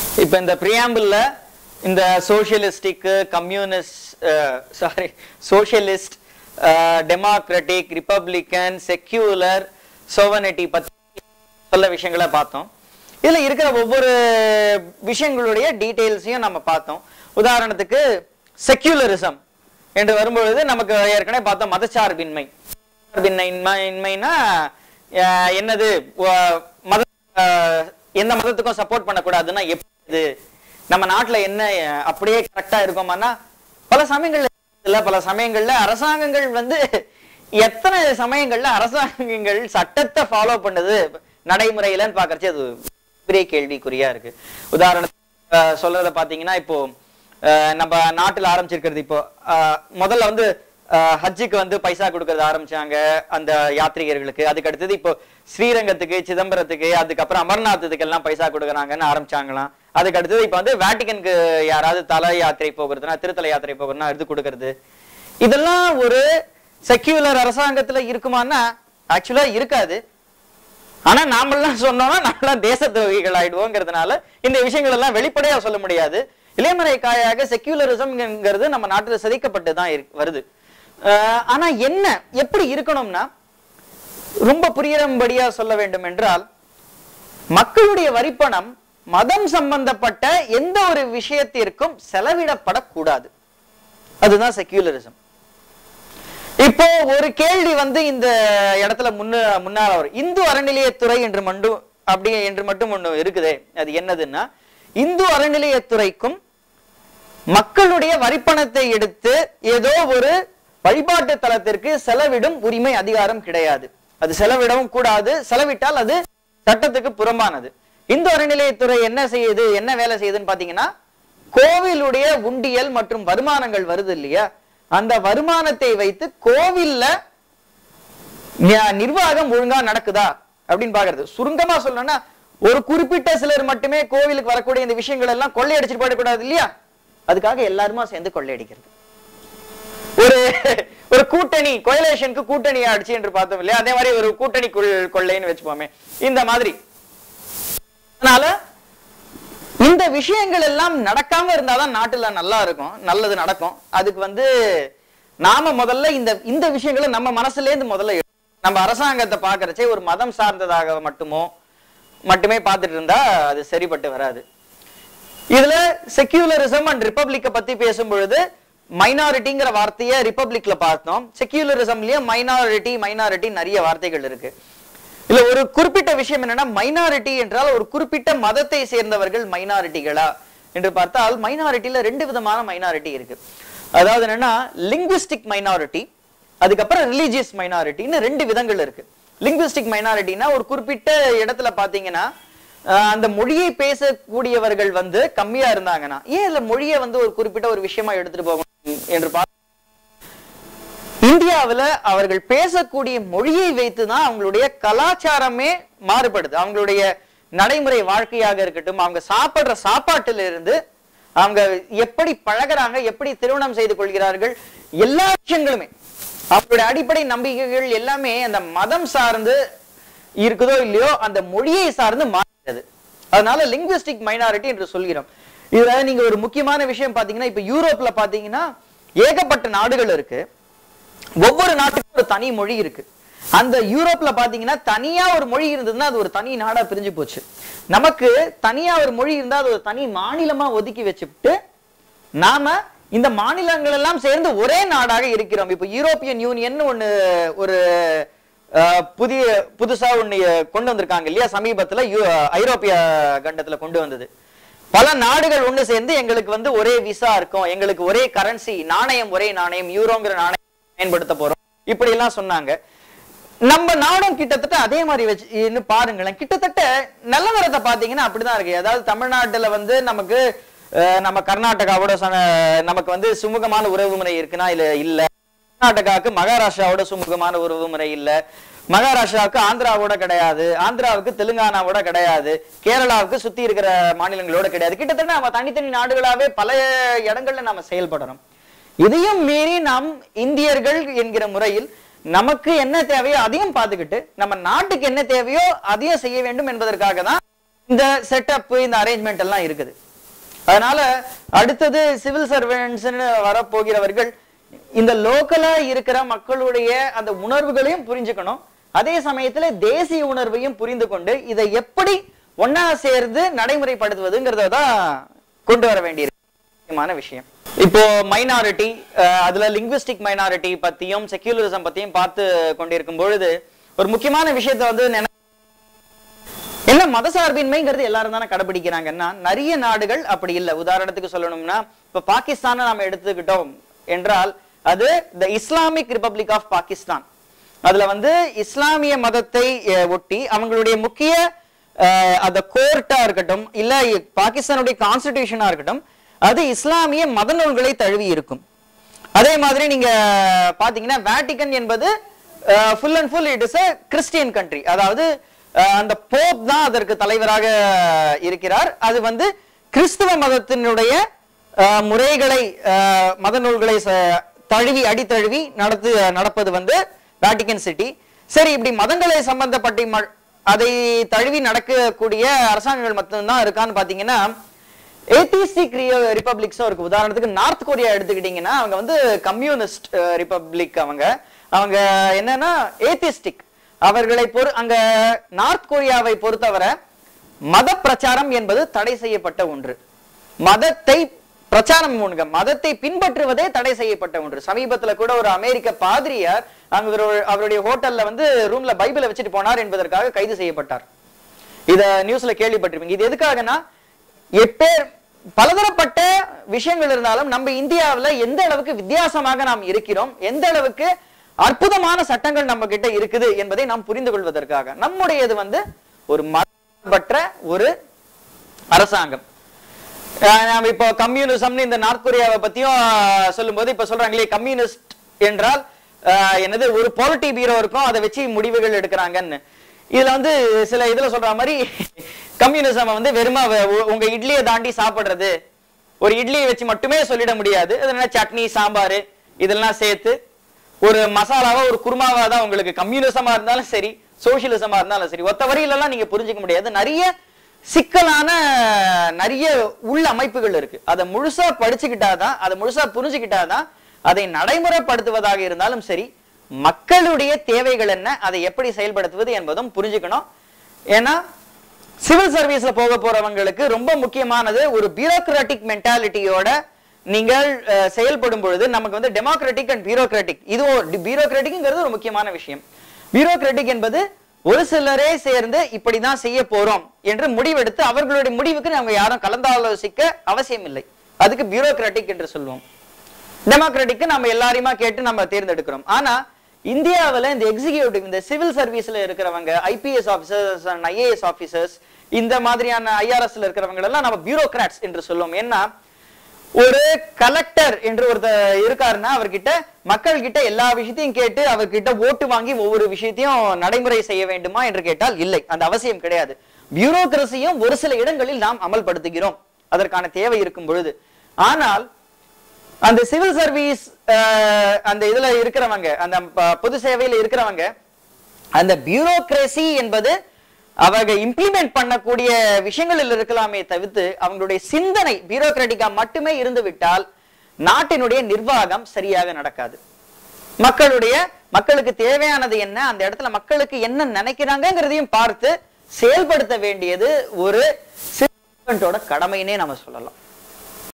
இப்ப இந்த பிரியாம்பிள்ல இந்த socialistic communist sorry socialist democratic republican secular sovereignty பத்தி சொல்ல விஷயங்களை பார்த்தோம் இதுல இருக்கிற ஒவ்வொரு விஷயங்களுடைய டீடைல்ஸையும் நம்ம பார்த்தோம் உதாரணத்துக்கு செக்யூலரிசம் என்று வரும்பொழுது நமக்கு ஏற்கனவே பார்த்தோம் மதச்சார்பின்மை சார்பின்மை இன்மைனா அஹ், என்னது வ- மத அஹ், எந்த மதத்துக்கும் சப்போர்ட் பண்ணக்கூடாதுன்னா எப்படி இது நம்ம நாட்டுல என்ன அஹ், அப்படியே கரெக்டா இருக்குமானா பல சமயங்கள்ல இல்ல பல சமயங்கள்ல அரசாங்கங்கள் வந்து எத்தனை சமயங்கள்ல அரசாங்கங்கள் சட்டத்தை ஃபாலோ பண்ணுது நடைமுறையிலன்னு பாக்குறச்சு அது பெரிய கேள்விக்குறியா இருக்கு உதாரணத்துக்கு அஹ், சொல்றத பாத்தீங்கன்னா இப்போ அஹ், நம்ம நாட்டுல ஆரம்பிச்சிருக்கிறது இப்போ அஹ், முதல்ல வந்து அஹ், ஹஜ்ஜுக்கு வந்து பைசா கொடுக்கறது ஆரம்பிச்சாங்க அந்த யாத்ரீகர்களுக்கு அதுக்கு அடுத்தது இப்போ ஸ்ரீரங்கத்துக்கு சிதம்பரத்துக்கு அதுக்கப்புறம் அமர்நாத்துக்கு எல்லாம் பைசா கொடுக்குறாங்கன்னு ஆரம்பிச்சாங்களாம் அதுக்கு அடுத்தது இப்போ வந்து வேட்டிகனுக்கு யாராவது தல யாத்திரை போகிறதுனா திருத்தல யாத்திரை போகிறதுனா எடுத்து கொடுக்கறது இதெல்லாம் ஒரு செக்யூலர் அரசாங்கத்துல இருக்குமான்னா ஆக்சுவலா இருக்காது ஆனா நாமெல்லாம் சொன்னோம்னா நம்மளாம் தேச துரோகிகள் ஆயிடுவோங்கிறதுனால இந்த விஷயங்கள் எல்லாம் வெளிப்படையா சொல்ல முடியாது இளைமறை காயாக செக்யூலரிசம்ங்கிறது நம்ம நாட்டுல சிதைக்கப்பட்டு தான் இருக்கு- வருது அஹ் ஆனா என்ன எப்படி இருக்கணும்னா ரொம்ப புரியும்படியா சொல்ல வேண்டும் என்றால் மக்களுடைய வரிப்பணம் மதம் சம்பந்தப்பட்ட எந்த ஒரு விஷயத்திற்கும் செலவிடப்படக்கூடாது அதுதான் செக்யூலரிசம் இப்போ ஒரு கேள்வி வந்து இந்த இடத்துல முன்ன முன்னால வரும் இந்து அறநிலையத்துறை என்று மட்டும் அப்படி என்று மட்டும் ஒண்ணு இருக்குதே அது என்னதுன்னா இந்து அறநிலையத்துறைக்கும் மக்களுடைய வரிப்பணத்தை எடுத்து ஏதோ ஒரு வழிபாட்டு தலத்திற்கு செலவிடும் உரிமை அதிகாரம் கிடையாது அது செலவிடவும் கூடாது செலவிட்டால் அது சட்டத்துக்கு புறம்பானது இந்து அறநிலையத்துறை என்ன செய்யுது என்ன வேலை செய்யுதுன்னு பாத்தீங்கன்னா கோவிலுடைய உண்டியல் மற்றும் வருமானங்கள் வருது இல்லையா அந்த வருமானத்தை வைத்து கோவில்ல நியா- நிர்வாகம் ஒழுங்கா நடக்குதா அப்படின்னு பாக்குறது சுருங்கமா சொல்லணும்னா ஒரு குறிப்பிட்ட சிலர் மட்டுமே கோவிலுக்கு வரக்கூடிய இந்த விஷயங்கள் எல்லாம் கொள்ளையடிச்சிட்டு போயிடக்கூடாது இல்லையா அதுக்காக எல்லாருமா சேர்ந்து கொள்ளையடிக்கிறது ஒரு ஒரு கூட்டணி கொயலேஷனுக்கு கூட்டணி ஆயிடுச்சு என்று பார்த்தோம் இல்லையா அதே மாதிரி ஒரு கூட்டணி கொள்- கொள்ளைன்னு வச்சுப்போமே இந்த மாதிரி அதனால இந்த விஷயங்கள் எல்லாம் நடக்காம இருந்தாதான் நாட்டுல நல்லா இருக்கும் நல்லது நடக்கும் அதுக்கு வந்து நாம முதல்ல இந்த இந்த விஷயங்களை நம்ம மனசுல இருந்து முதல்ல எடுக்கணும். நம்ம அரசாங்கத்தை பாக்குறச்சே ஒரு மதம் சார்ந்ததாக மட்டுமோ மட்டுமே பார்த்துட்டு இருந்தா அது சரிப்பட்டு வராது இதுல செக்யூலரிசம் அண்ட் ரிப்பப்ளிக்க பத்தி பேசும் பொழுது மைனாரிட்டிங்கிற வார்த்தையை ரிப்பப்ளிக்ல பார்த்தோம் செக்யூலரிசம்லயும் மைனாரிட்டி மைனாரிட்டி நிறைய வார்த்தைகள் இருக்கு இல்ல ஒரு குறிப்பிட்ட விஷயம் என்னன்னா மைனாரிட்டி என்றால் ஒரு குறிப்பிட்ட மதத்தை சேர்ந்தவர்கள் மைனாரிட்டிகளா என்று பார்த்தால் மைனாரிட்டியில ரெண்டு விதமான மைனாரிட்டி இருக்கு அதாவது என்னன்னா லிங்குவிஸ்டிக் மைனாரிட்டி அதுக்கப்புறம் ரிலீஜியஸ் மைனாரிட்டின்னு ரெண்டு விதங்கள் இருக்கு லிங்குவிஸ்டிக் மைனாரிட்டினா ஒரு குறிப்பிட்ட இடத்துல பாத்தீங்கன்னா ஆஹ் அந்த மொழியை பேசக்கூடியவர்கள் வந்து கம்மியா இருந்தாங்கன்னா ஏன் இல்ல மொழியை வந்து ஒரு குறிப்பிட்ட ஒரு விஷயமா எடுத்துட்டு போகணும் என்று பார்த்து இந்தியாவுல அவர்கள் பேசக்கூடிய மொழியை வைத்துதான் அவங்களுடைய கலாச்சாரமே மாறுபடுது அவங்களுடைய நடைமுறை வாழ்க்கையாக இருக்கட்டும் அவங்க சாப்பிடுற சாப்பாட்டுல இருந்து அவங்க எப்படி பழகுறாங்க எப்படி திருமணம் செய்து கொள்கிறார்கள் எல்லா விஷயங்களுமே அவங்களுடைய அடிப்படை நம்பிக்கைகள் எல்லாமே அந்த மதம் சார்ந்து இருக்குதோ இல்லையோ அந்த மொழியை சார்ந்து மாறுகிறது அதனால லிங்குவிஸ்டிக் மைனாரிட்டி என்று சொல்கிறோம் இதுல நீங்க ஒரு முக்கியமான விஷயம் பாத்தீங்கன்னா இப்ப யூரோப்ல பாத்தீங்கன்னா ஏகப்பட்ட நாடுகள் இருக்கு ஒவ்வொரு நாட்டுக்கும் ஒரு தனி மொழி இருக்கு அந்த யூரோப்ல பாத்தீங்கன்னா தனியா ஒரு மொழி இருந்ததுன்னா அது ஒரு தனி நாடா பிரிஞ்சு போச்சு நமக்கு தனியா ஒரு மொழி இருந்தா அது ஒரு தனி மாநிலமா ஒதுக்கி வச்சுட்டு நாம இந்த மாநிலங்கள் எல்லாம் சேர்ந்து ஒரே நாடாக இருக்கிறோம் இப்ப யூரோப்பியன் யூனியன் ஒண்ணு ஒரு அஹ், புதிய புதுசா ஒண்ணு கொண்டு வந்திருக்காங்க இல்லையா சமீபத்துல யூ- ஐரோப்பிய கண்டத்துல கொண்டு வந்தது பல நாடுகள் ஒண்ணு சேர்ந்து எங்களுக்கு வந்து ஒரே விசா இருக்கும் எங்களுக்கு ஒரே கரன்சி நாணயம் ஒரே நாணயம் யூரோங்கிற நாணயம் பயன்படுத்த போறோம் இப்படி எல்லாம் சொன்னாங்க நம்ம நாடும் கிட்டத்தட்ட அதே மாதிரி வச்சு இன்னும் பாருங்களேன் கிட்டத்தட்ட நிலவரத்தை பாத்தீங்கன்னா அப்படிதான் இருக்கு அதாவது தமிழ்நாட்டுல வந்து நமக்கு அஹ், நம்ம கர்நாடகாவோட ச- நமக்கு வந்து சுமூகமான உறவு முறை இருக்குன்னா இல்ல இல்ல கர்நாடகாவுக்கு மகாராஷ்டிராவோட சுமூகமான உறவு முறை இல்ல மகாராஷ்டிராவுக்கு ஆந்திராவோட கிடையாது ஆந்திராவுக்கு தெலுங்கானாவோட கிடையாது கேரளாவுக்கு சுத்தி இருக்கிற மாநிலங்களோட கிடையாது கிட்டத்தட்ட நம்ம தனித்தனி நாடுகளாவே பல இடங்கள்ல நாம செயல்படுறோம் இதையும் மீறி நாம் இந்தியர்கள் என்கிற முறையில் நமக்கு என்ன தேவையோ அதையும் பார்த்துக்கிட்டு நம்ம நாட்டுக்கு என்ன தேவையோ அதையும் செய்ய வேண்டும் என்பதற்காக தான் இந்த செட்டப் இந்த அரேஞ்ச்மெண்ட் எல்லாம் இருக்குது அதனால அடுத்தது சிவில் சர்வன்ட்ஸ்னு வரப்போகிறவர்கள் இந்த லோக்கலா இருக்கிற மக்களுடைய அந்த உணர்வுகளையும் புரிஞ்சுக்கணும் அதே சமயத்துல தேசிய உணர்வையும் புரிந்து கொண்டு இதை எப்படி ஒன்னா சேர்ந்து நடைமுறைப்படுத்துவதுங்கிறத தான் கொண்டு வர வேண்டியிருக்கு முக்கியமான விஷயம் இப்போ மைனாரிட்டி அதுல லிங்குவிஸ்டிக் மைனாரிட்டி பத்தியும் செக்யூலரிசம் பத்தியும் பார்த்து கொண்டிருக்கும் பொழுது ஒரு முக்கியமான விஷயத்தை வந்து நினை என்ன மதசார்பின்மைங்கிறது எல்லாரும் தானே கடைபிடிக்கிறாங்கன்னா நிறைய நாடுகள் அப்படி இல்லை உதாரணத்துக்கு சொல்லணும்னா இப்ப பாகிஸ்தானை நாம எடுத்துக்கிட்டோம் என்றால் அது the Islamic republic of Pakistan அதுல வந்து இஸ்லாமிய மதத்தை அஹ், ஒட்டி அவங்களுடைய முக்கிய அஹ், அந்த கோர்ட்டா இருக்கட்டும் இல்ல பாகிஸ்தானுடைய கான்ஸ்டிடியூஷனா இருக்கட்டும் அது இஸ்லாமிய மத நூல்களை தழுவி இருக்கும் அதே மாதிரி நீங்க பாத்தீங்கன்னா வேட்டிகன் என்பது full and full it is a Christian country அதாவது அஹ், அந்த போப் தான் அதற்கு தலைவராக இருக்கிறார் அது வந்து கிறிஸ்துவ மதத்தினுடைய அஹ், முறைகளை அஹ், மத நூல்களை ச- தழுவி அடித்தழுவி நடத்து நடப்பது வந்து வேட்டிகன் சிட்டி சரி இப்படி மதங்களை சம்பந்தப்பட்ட ம- அதை தழுவி நடக்கக்கூடிய அரசாங்கங்கள் மட்டும்தான் இருக்கான்னு பாத்தீங்கன்னா ஏத்திஸ்டிக் ரிபப்ளிக்ஸும் இருக்கு உதாரணத்துக்கு நார்த் கொரியா எடுத்துக்கிட்டீங்கன்னா அவங்க வந்து கம்யூனிஸ்ட் ரிபப்ளிக் அவங்க அவங்க என்னன்னா ஏத்திஸ்டிக் அவர்களை பொறு அங்க நார்த் கொரியாவை பொறுத்தவரை மத பிரச்சாரம் என்பது தடை செய்யப்பட்ட ஒன்று மதத்தை பிரச்சாரம் பண்ணுங்க மதத்தை பின்பற்றுவதே தடை செய்யப்பட்ட ஒன்று சமீபத்துல கூட ஒரு அமெரிக்க பாதிரியார் அங்க ஒரு- அவருடைய ஹோட்டல்ல வந்து ரூம்ல பைபிளை வச்சுட்டு போனார் என்பதற்காக கைது செய்யப்பட்டார் இத நியூஸ்ல கேள்விப்பட்டிருப்பீங்க இது எதுக்காகனா எப்பேர் பலதரப்பட்ட விஷயங்கள் இருந்தாலும் நம்ம இந்தியாவுல எந்த அளவுக்கு வித்தியாசமாக நாம் இருக்கிறோம் எந்த அளவுக்கு அற்புதமான சட்டங்கள் நம்ம கிட்ட இருக்குது என்பதை நாம் புரிந்து கொள்வதற்காக நம்முடையது வந்து ஒரு மதப்பற்ற ஒரு அரசாங்கம் அஹ் நாம இப்போ கம்யூனிசம்னு இந்த நார்த் கொரியாவை பத்தியும் அஹ், சொல்லும்போது இப்ப சொல்றாங்களே கம்யூனிஸ்ட் என்றால் அஹ், என்னது ஒரு பாலிட்டி பீரோ இருக்கும் அதை வச்சு முடிவுகள் எடுக்கிறாங்கன்னு இதுல வந்து சில இதுல சொல்ற மாதிரி கம்யூனிசம் வந்து வெறுமா வ- உ- உங்க இட்லியை தாண்டி சாப்பிடுறது ஒரு இட்லியை வச்சு மட்டுமே சொல்லிட முடியாது அது என்ன சட்னி சாம்பார் இதெல்லாம் சேர்த்து ஒரு மசாலாவா ஒரு குருமாவா தான் உங்களுக்கு கம்யூனிசமா இருந்தாலும் சரி சோசியலிசமா இருந்தாலும் சரி ஒத்த வரியிலலாம் நீங்க புரிஞ்சுக்க முடியாது நிறைய சிக்கலான நிறைய உள்ள அமைப்புகள் இருக்கு அதை முழுசா படிச்சுக்கிட்டாதான் அதை முழுசா புரிஞ்சுக்கிட்டாதான் அதை நடைமுறைப்படுத்துவதாக இருந்தாலும் சரி மக்களுடைய தேவைகள் என்ன அதை எப்படி செயல்படுத்துவது என்பதும் புரிஞ்சுக்கணும் ஏன்னா சிவில் சர்வீஸ்ல போக போறவங்களுக்கு ரொம்ப முக்கியமானது ஒரு பியூரோக்ராட்டிக் மென்டாலிட்டியோட நீங்கள் அஹ், செயல்படும் பொழுது நமக்கு வந்து டெமோக்ராட்டிக் அண்ட் பியூரோக்ராட்டிக் இது பியூரோக்ராட்டிக்ங்கிறது ஒரு முக்கியமான விஷயம் பியூரோக்ராட்டிக் என்பது ஒரு சிலரே சேர்ந்து இப்படிதான் செய்ய போறோம் என்று முடிவெடுத்து அவர்களுடைய முடிவுக்கு நம்ம யாரும் கலந்தாலோசிக்க அவசியம் இல்லை அதுக்கு பியூரோக்ராட்டிக் என்று சொல்லுவோம் டெமோக்ராட்டிக்கு நம்ம எல்லாரையுமா கேட்டு நம்ம தேர்ந்தெடுக்கிறோம் ஆனா இந்தியாவுல இந்த எக்ஸிகியூட்டிவ் இந்த சிவில் சர்வீஸ்ல இருக்கிறவங்க IPS officers and IAS officers இந்த மாதிரியான ஐஆர்எஸ்ல இருக்கிறவங்க எல்லாம் நம்ம பியூரோக்ராட்ஸ் என்று சொல்லுவோம் ஏன்னா ஒரு கலெக்டர் என்று ஒருத்தர் இருக்காருன்னா அவர்கிட்ட மக்கள் கிட்ட எல்லா விஷயத்தையும் கேட்டு அவர்கிட்ட ஓட்டு வாங்கி ஒவ்வொரு விஷயத்தையும் நடைமுறை செய்ய வேண்டுமா என்று கேட்டால் இல்லை அந்த அவசியம் கிடையாது பியூரோக்ரஸியும் ஒரு சில இடங்களில் நாம் அமல்படுத்துகிறோம் அதற்கான தேவை இருக்கும் பொழுது ஆனால் அந்த சிவில் சர்வீஸ் அந்த இதுல இருக்கிறவங்க அந்த ப- பொது சேவையில இருக்கிறவங்க அந்த பியூரோக்ரசி என்பது அவங்க இம்ப்ளிமெண்ட் பண்ணக்கூடிய விஷயங்களில் இருக்கலாமே தவிர்த்து அவங்களுடைய சிந்தனை பியூரோக்ராட்டிக்கா மட்டுமே இருந்து விட்டால் நாட்டினுடைய நிர்வாகம் சரியாக நடக்காது மக்களுடைய மக்களுக்கு தேவையானது என்ன அந்த இடத்துல மக்களுக்கு என்ன நினைக்கிறாங்கங்கிறதையும் பார்த்து செயல்படுத்த வேண்டியது ஒரு சிறுவன்டோட கடமைன்னே நம்ம சொல்லலாம்